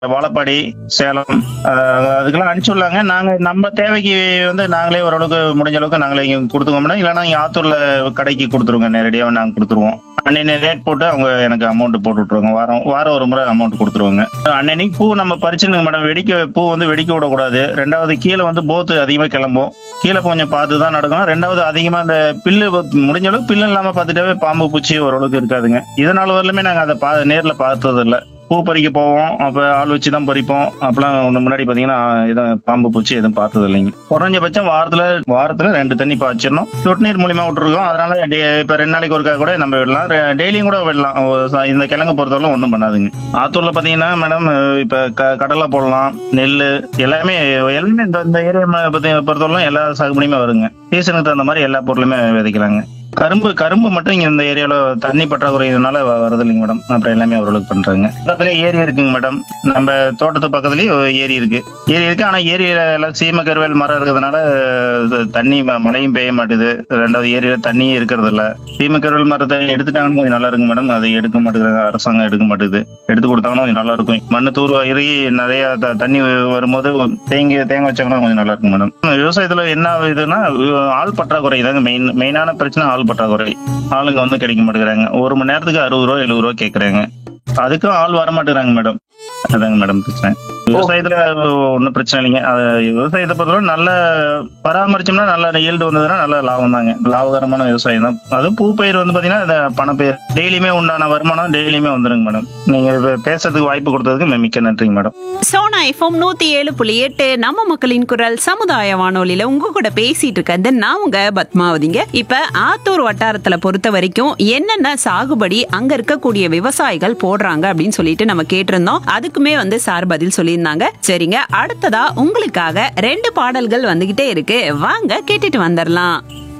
வாழப்பாடி சேலம் அஹ், அதுக்கெல்லாம் அனுப்பிச்சு விடலாங்க நாங்க நம்ம தேவைக்கு வந்து நாங்களே ஓரளவுக்கு முடிஞ்ச அளவுக்கு நாங்களே இங்க கொடுத்துக்கோம்னா இல்லைன்னா இங்க ஆத்தூர்ல கடைக்கு கொடுத்துருவோங்க நேரடியாக நாங்க கொடுத்துருவோம் அன்னைக்கு ரேட் போட்டு அவங்க எனக்கு அமௌண்ட் போட்டு விட்டுருவாங்க வாரம் வாரம் ஒரு முறை அமௌண்ட் கொடுத்துருவாங்க அன்னைக்கு பூ நம்ம பறிச்சுங்க மேடம் வெடிக்க பூ வந்து வெடிக்க விடக்கூடாது ரெண்டாவது கீழே வந்து போத்து அதிகமா கிளம்பும் கீழே கொஞ்சம் பார்த்து தான் நடக்கணும் ரெண்டாவது அதிகமா இந்த பில்லு முடிஞ்ச அளவுக்கு பில்லு இல்லாம பார்த்துட்டாவே பாம்பு பூச்சி ஓரளவுக்கு இருக்காதுங்க இதனால வரலுமே நாங்க அதை பா நேர்ல பார்த்தது இல்ல பூ பறிக்க போவோம் அப்ப ஆள் வச்சு தான் பறிப்போம் அப்பெல்லாம் ஒண்ணு முன்னாடி பாத்தீங்கன்னா எதுவும் பாம்பு பூச்சி எதுவும் பார்த்தது இல்லைங்க குறைஞ்சபட்சம் வாரத்துல வாரத்துல ரெண்டு தண்ணி பாய்ச்சிடணும் சொட்டு நீர் மூலியமா விட்டுருக்கோம் அதனால டே- இப்ப ரெண்டு நாளைக்கு ஒருக்கா கூட நம்ம விடலாம் ரெ- டெய்லியும் கூட விடலாம் ஒரு ச- இந்த கிழங்கு பொறுத்தவரை ஒன்றும் பண்ணாதுங்க ஆத்தூர்ல பாத்தீங்கன்னா மேடம் இப்ப க- கடலை போடலாம் நெல் எல்லாமே எல்லாமே இந்த இந்த ஏரியா பத்தி பொறுத்தவரை எல்லா சாகுபடியுமே வருங்க சீசனுக்கு தகுந்த மாதிரி எல்லா பொருளுமே விதைக்கலாங்க கரும்பு கரும்பு மட்டும் இங்க இந்த ஏரியால தண்ணி பற்றாக்குறை இதனால வ- வருது இல்லைங்க மேடம் அப்புறம் எல்லாமே ஓரளவுக்கு பண்றாங்க பக்கத்துலயே ஏரி இருக்குங்க மேடம் நம்ம தோட்டத்து பக்கத்துலயே ஒரு ஏரி இருக்கு ஏரி இருக்கு ஆனா ஏரியில எல்லாம் சீம கருவேல் மரம் இருக்கிறதுனால இது தண்ணி ம- மழையும் பெய்ய மாட்டுது ரெண்டாவது ஏரியில தண்ணியும் இருக்கிறது இல்ல சீம கருவேல் மரத்தை எடுத்துட்டாங்கன்னு கொஞ்சம் நல்லா இருக்குங்க மேடம் அதை எடுக்க மாட்டேங்கிறாங்க அரசாங்கம் எடுக்க மாட்டேங்குது எடுத்து கொடுத்தாங்கன்னா கொஞ்சம் நல்லா இருக்கும் மண்ணு தூர் இறுகி நிறைய த- தண்ணி வரும்போது தேங்கி தேங்க வச்சாங்கன்னா கொஞ்சம் நல்லா இருக்கும் மேடம் விவசாயத்துல என்ன இதுன்னா ஆள் பற்றாக்குறை தாங்க மெயின் மெயினான பிரச்சனை ஆள் பற்றாக்குறை ஆளுங்க வந்து கிடைக்க மாட்டேங்கிறாங்க ஒரு மணி நேரத்துக்கு அறுபது ரூபா எழுபது ரூபா கேக்குறாங்க அதுக்கும் ஆள் வர மாட்டேங்கிறாங்க மேடம் அதாங்க மேடம் பிரச்சனை விவசாயத்துல ஒன்றும் பிரச்சனை இல்லைங்க அது விவசாயத்தை பொறுத்தவரை நல்ல பராமரிச்சோம்னா நல்ல ஈல்டு வந்ததுன்னா நல்ல லாபம் தாங்க லாபகரமான விவசாயம் தான் அதுவும் பூ பயிர் வந்து பாத்தீங்கன்னா இந்த பணப்பயிர் டெய்லியுமே உண்டான வருமானம் டெய்லியுமே வந்துருங்க மேடம் நீங்க இப்ப பேசுறதுக்கு வாய்ப்பு கொடுத்ததுக்கு மி- மிக்க நன்றிங்க மேடம் சோனா எஃப்எம் நூத்தி ஏழு புள்ளி எட்டு நம்ம மக்களின் குரல் சமுதாய வானொலியில உங்க கூட பேசிட்டு இருக்கிறது நான் உங்க பத்மாவதிங்க இப்ப ஆத்தூர் வட்டாரத்துல பொறுத்த வரைக்கும் என்னென்ன சாகுபடி அங்க இருக்கக்கூடிய விவசாயிகள் போடுறாங்க அப்படின்னு சொல்லிட்டு நம்ம கேட்டிருந்தோம் அதுக்குமே வந்து சார் பதில் சொல்லியிருந்தாங்க சரிங்க அடுத்ததா உங்களுக்காக ரெண்டு பாடல்கள் வந்துகிட்டே இருக்கு வாங்க கேட்டுட்டு வந்துடலாம்